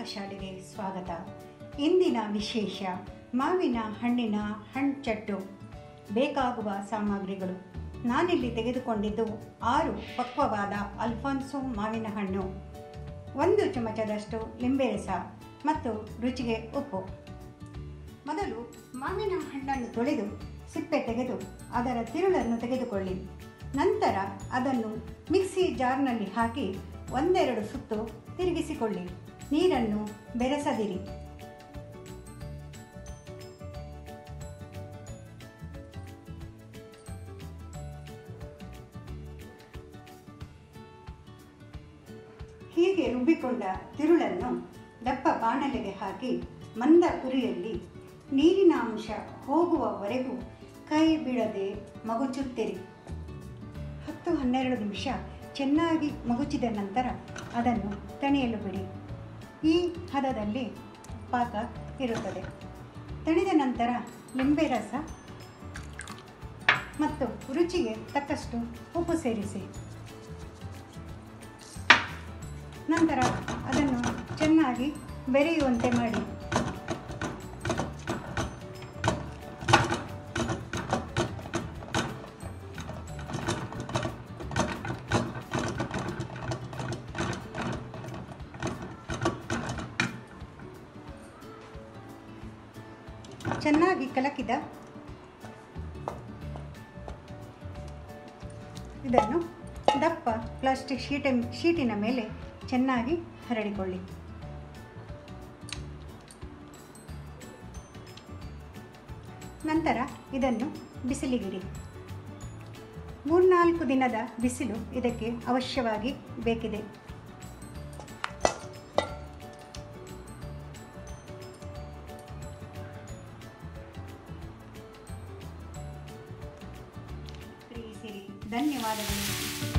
ಪಾಕಶಾಲೆಗೆ ಸ್ವಾಗತ ಇಂದಿನ ವಿಶೇಷ ಮಾವಿನ ಹಣ್ಣಿನ ಹಣ್ಚಟ್ಟು ಬೇಕಾಗುವ ಸಾಮಗ್ರಿಗಳು ನಾನಿಲ್ಲಿ ತೆಗೆದುಕೊಂಡಿದ್ದು ಆರು ಪಕ್ವವಾದ ಅಲ್ಫಾನ್ಸೋ ಮಾವಿನ ಹಣ್ಣು ಒಂದು ಚಮಚದಷ್ಟು ಲಿಂಬೆ ರಸ ಮತ್ತು ರುಚಿಗೆ ಉಪ್ಪು ಮೊದಲು ಮಾವಿನ ಹಣ್ಣನ್ನು ತೊಳೆದು ಸಿಪ್ಪೆ ತೆಗೆದು ಅದರ ತಿರುಳನ್ನು ತೆಗೆದುಕೊಳ್ಳಿ ನಂತರ ಅದನ್ನು ಮಿಕ್ಸಿ ಜಾರ್ನಲ್ಲಿ ಹಾಕಿ ಒಂದೆರಡು ಸುತ್ತು ತಿರುಗಿಸಿಕೊಳ್ಳಿ ನೀರನ್ನು ಬೆರೆಸದಿರಿ ಹೀಗೆ ರುಬ್ಬಿಕೊಂಡ ತಿರುಳನ್ನು ದಪ್ಪ ಬಾಣಲೆಗೆ ಹಾಕಿ ಮಂದ ಉರಿಯಲ್ಲಿ ನೀರಿನ ಅಂಶ ಹೋಗುವವರೆಗೂ ಕೈ ಬಿಡದೆ ಮಗುಚುತ್ತಿರಿ ಹತ್ತು ಹನ್ನೆರಡು ನಿಮಿಷ ಚೆನ್ನಾಗಿ ಮಗುಚಿದ ನಂತರ ಅದನ್ನು ತಣಿಯಲು ಬಿಡಿ ಈ ಹದದಲ್ಲಿ ಪಾಕ ಇರುತ್ತದೆ ತಣಿದ ನಂತರ ಲಿಂಬೆ ರಸ ಮತ್ತು ರುಚಿಗೆ ತಕ್ಕಷ್ಟು ಉಪ್ಪು ಸೇರಿಸಿ ನಂತರ ಅದನ್ನು ಚೆನ್ನಾಗಿ ಬೆರೆಯುವಂತೆ ಮಾಡಿ ಚೆನ್ನಾಗಿ ಕಲಕಿದ ಇದನ್ನು ದಪ್ಪ ಪ್ಲಾಸ್ಟಿಕ್ ಶೀಟ ಶೀಟಿನ ಮೇಲೆ ಚೆನ್ನಾಗಿ ಹರಡಿಕೊಳ್ಳಿ ನಂತರ ಇದನ್ನು ಬಿಸಿಲಿಗಿಡಿ ಮೂರ್ನಾಲ್ಕು ದಿನದ ಬಿಸಿಲು ಇದಕ್ಕೆ ಅವಶ್ಯವಾಗಿ ಬೇಕಿದೆ ಪ್ರೀತಿಸಿರಿ ಧನ್ಯವಾದಗಳು